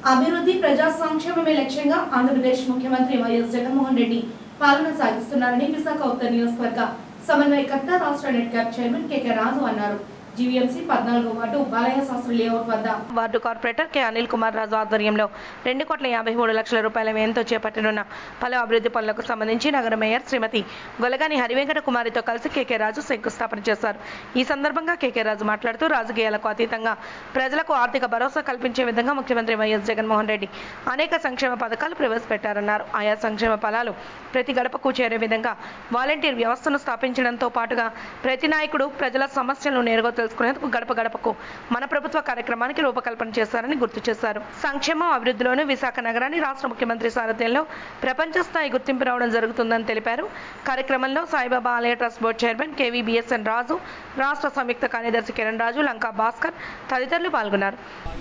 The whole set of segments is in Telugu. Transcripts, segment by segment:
అభివృద్ధి ప్రజా సంక్షేమమే లక్ష్యంగా ఆంధ్రప్రదేశ్ ముఖ్యమంత్రి వైఎస్ జగన్మోహన్ రెడ్డి పాలన సాగిస్తున్నారని విశాఖ ఉత్తర నియోజకవర్గ సమన్వయకర్త రాష్ట్ర NEDCAP chairman K K Raju అన్నారు జీవీఎంసీ పద్నాలుగో వార్డు బాలయ్య శాస్త్రి లేఅవుట్ వద్ద ward corporator K Anil Kumar Raju ఆధ్వర్యంలో రెండు కోట్ల యాభై మూడు లక్షల రూపాయల వ్యయంతో చేపట్టనున్న పలు అభివృద్ధి పనులకు సంబంధించి నగర మేయర్ శ్రీమతి గొలగాని హరివెంకట కుమారితో కలిసి కేకే రాజు శంకుస్థాపన చేశారు ఈ సందర్భంగా కేకే రాజు మాట్లాడుతూ రాజకీయాలకు అతీతంగా ప్రజలకు ఆర్థిక భరోసా కల్పించే విధంగా ముఖ్యమంత్రి వైఎస్ జగన్మోహన్ రెడ్డి అనేక సంక్షేమ పథకాలు ప్రవేశపెట్టారన్నారు ఆయా సంక్షేమ ఫలాలు ప్రతి గడపకు చేరే విధంగా వాలంటీర్ వ్యవస్థను స్థాపించడంతో పాటుగా ప్రతి నాయకుడు ప్రజల సమస్యలను నేరుగా తెలుసుకునేందుకు గడప గడపకు మన ప్రభుత్వ కార్యక్రమానికి రూపకల్పన చేశారని గుర్తు చేశారు సంక్షేమం అభివృద్ధిలోనూ విశాఖ నగరాన్ని రాష్ట్ర ముఖ్యమంత్రి సారథ్యంలో ప్రపంచ స్థాయి గుర్తింపు రావడం జరుగుతుందని తెలిపారు కార్యక్రమంలో సాయిబాబా ఆలయ trust board chairman KVBSN Raju రాష్ట్ర సంయుక్త కార్యదర్శి కిరణ్ రాజు లంకా భాస్కర్ తదితరులు పాల్గొన్నారు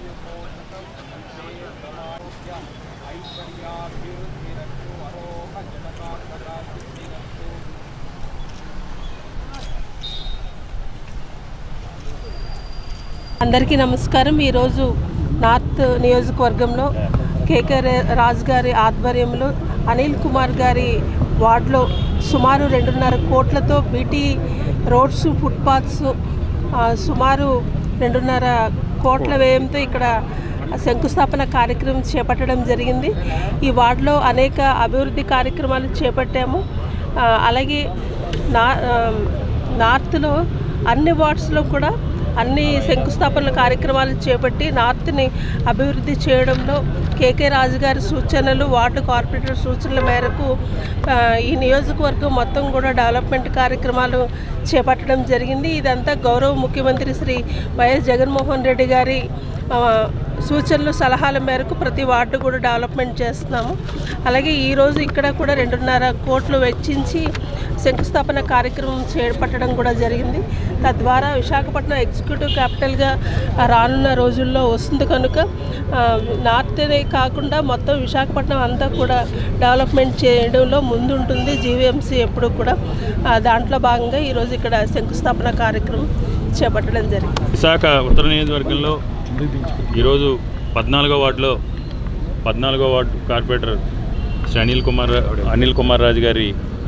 అందరికీ నమస్కారం ఈరోజు నార్త్ నియోజకవర్గంలో కేకే రే- రాజు గారి ఆధ్వర్యంలో అనిల్ కుమార్ గారి వార్డులో సుమారు రెండున్నర కోట్లతో బీటీ రోడ్స్ ఫుట్పాత్స్ ఆ, సుమారు రెండున్నర కోట్ల వ్యయంతో ఇక్కడ శంకుస్థాపన కార్యక్రమం చేపట్టడం జరిగింది ఈ వార్డులో అనేక అభివృద్ధి కార్యక్రమాలు చేపట్టాము ఆ, అలాగే నా ఆ, నార్త్లో అన్ని వార్డ్స్లో కూడా అన్ని శంకుస్థాపన కార్యక్రమాలు చేపట్టి నార్త్ని అభివృద్ధి చేయడంలో కేకే రాజు గారి సూచనలు వార్డు కార్పొరేటర్ సూచనల మేరకు ఆ, ఈ నియోజకవర్గం మొత్తం కూడా డెవలప్మెంట్ కార్యక్రమాలు చేపట్టడం జరిగింది ఇదంతా గౌరవ ముఖ్యమంత్రి శ్రీ వైఎస్ జగన్మోహన్ రెడ్డి గారి ఆ, సూచనలు సలహాల మేరకు ప్రతి వార్డు కూడా డెవలప్మెంట్ చేస్తున్నాము అలాగే ఈరోజు ఇక్కడ కూడా రెండున్నర కోట్లు వెచ్చించి శంకుస్థాపన కార్యక్రమం చేపట్టడం కూడా జరిగింది తద్వారా విశాఖపట్నం ఎగ్జిక్యూటివ్ క్యాపిటల్గా రానున్న రోజుల్లో వస్తుంది కనుక ఆ, నార్త్నే కాకుండా మొత్తం విశాఖపట్నం అంతా కూడా డెవలప్మెంట్ చేయడంలో ముందుంటుంది జీవీఎంసీ ఎప్పుడు కూడా ఆ, దాంట్లో భాగంగా ఈరోజు ఇక్కడ శంకుస్థాపన కార్యక్రమం చేపట్టడం జరిగింది విశాఖ ఉత్తర నియోజకవర్గంలో ఈరోజు పద్నాలుగో వార్డులో పద్నాలుగో వార్డు కార్పొరేటర్ శ్రీ అనిల్ కుమార్ అనిల్ కుమార్ రాజు గారి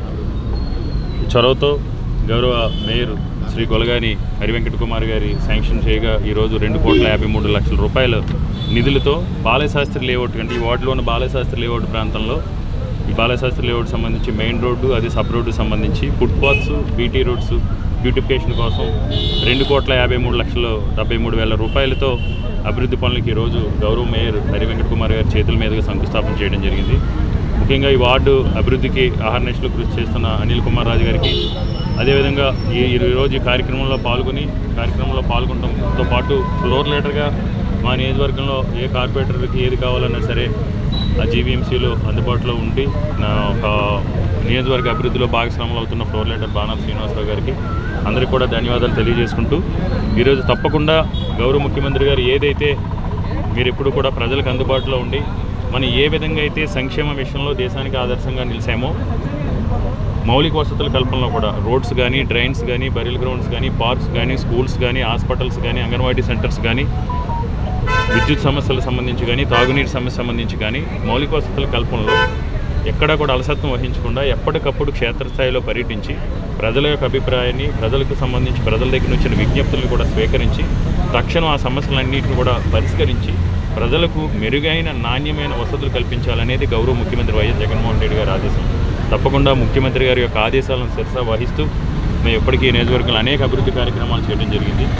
చొరవతో గౌరవ మేయర్ శ్రీ గొలగాని హరివెంకట కుమార్ గారి శాంక్షన్ చేయగా ఈరోజు రెండు కోట్ల యాభై మూడు లక్షల రూపాయల నిధులతో బాలశాస్త్రి లేఅవుట్ అంటే ఈ వార్డులో ఉన్న బాలశాస్త్రి లేఅవుట్ ప్రాంతంలో ఈ బాలశాస్త్రి లేఅవుట్ సంబంధించి మెయిన్ రోడ్డు అది సబ్ రోడ్డు సంబంధించి ఫుట్పాత్స్ బీటీ రోడ్స్ బ్యూటిఫికేషన్ కోసం రెండు కోట్ల యాభై మూడు లక్షల డెబ్బై మూడు వేల రూపాయలతో అభివృద్ధి పనులకి ఈరోజు గౌరవ మేయర్ హరి వెంకట కుమార్ గారి చేతుల మీదుగా శంకుస్థాపన చేయడం జరిగింది ముఖ్యంగా ఈ వార్డు అభివృద్ధికి ఆహర్నిశలు కృషి చేస్తున్న అనిల్ కుమార్ రాజు గారికి అదేవిధంగా ఈ ఈ రోజు ఈ కార్యక్రమంలో పాల్గొని కార్యక్రమంలో పాల్గొనడంతో పాటు ఫ్లోర్ లీడర్గా మా నియోజకవర్గంలో ఏ కార్పొరేటర్కి ఏది కావాలన్నా సరే ఆ జీవీఎంసీలో అందుబాటులో ఉండి నా ఒక నియోజకవర్గ అభివృద్ధిలో భాగస్వాములు అవుతున్న ఫ్లోర్ లీడర్ బాణం శ్రీనివాసరావు గారికి అందరికీ కూడా ధన్యవాదాలు తెలియజేసుకుంటూ ఈరోజు తప్పకుండా గౌరవ ముఖ్యమంత్రి గారు ఏదైతే మీరు ఎప్పుడు కూడా ప్రజలకు అందుబాటులో ఉండి మనం ఏ విధంగా అయితే సంక్షేమ విషయంలో దేశానికి ఆదర్శంగా నిలిచామో మౌలిక వసతుల కల్పనలో కూడా రోడ్స్ కానీ డ్రైన్స్ కానీ బరిల్ గ్రౌండ్స్ కానీ పార్క్స్ కానీ స్కూల్స్ కానీ హాస్పిటల్స్ కానీ అంగన్వాడీ సెంటర్స్ కానీ విద్యుత్ సమస్యలకు సంబంధించి కానీ తాగునీటి సమస్య సంబంధించి కానీ మౌలిక వసతుల కల్పనలో ఎక్కడా కూడా అలసత్వం వహించకుండా ఎప్పటికప్పుడు క్షేత్రస్థాయిలో పర్యటించి ప్రజల యొక్క అభిప్రాయాన్ని ప్రజలకు సంబంధించి ప్రజల దగ్గర నుంచి వచ్చిన విజ్ఞప్తులను కూడా స్వీకరించి తక్షణం ఆ సమస్యలన్నింటిని కూడా పరిష్కరించి ప్రజలకు మెరుగైన నాణ్యమైన వసతులు కల్పించాలనేది గౌరవ ముఖ్యమంత్రి వైఎస్ జగన్మోహన్ రెడ్డి గారి ఆదేశం తప్పకుండా ముఖ్యమంత్రి గారి యొక్క ఆదేశాలను శిరస వహిస్తూ మేము ఎప్పటికీ ఈ నియోజకవర్గంలో అనేక అభివృద్ధి కార్యక్రమాలు చేయడం జరిగింది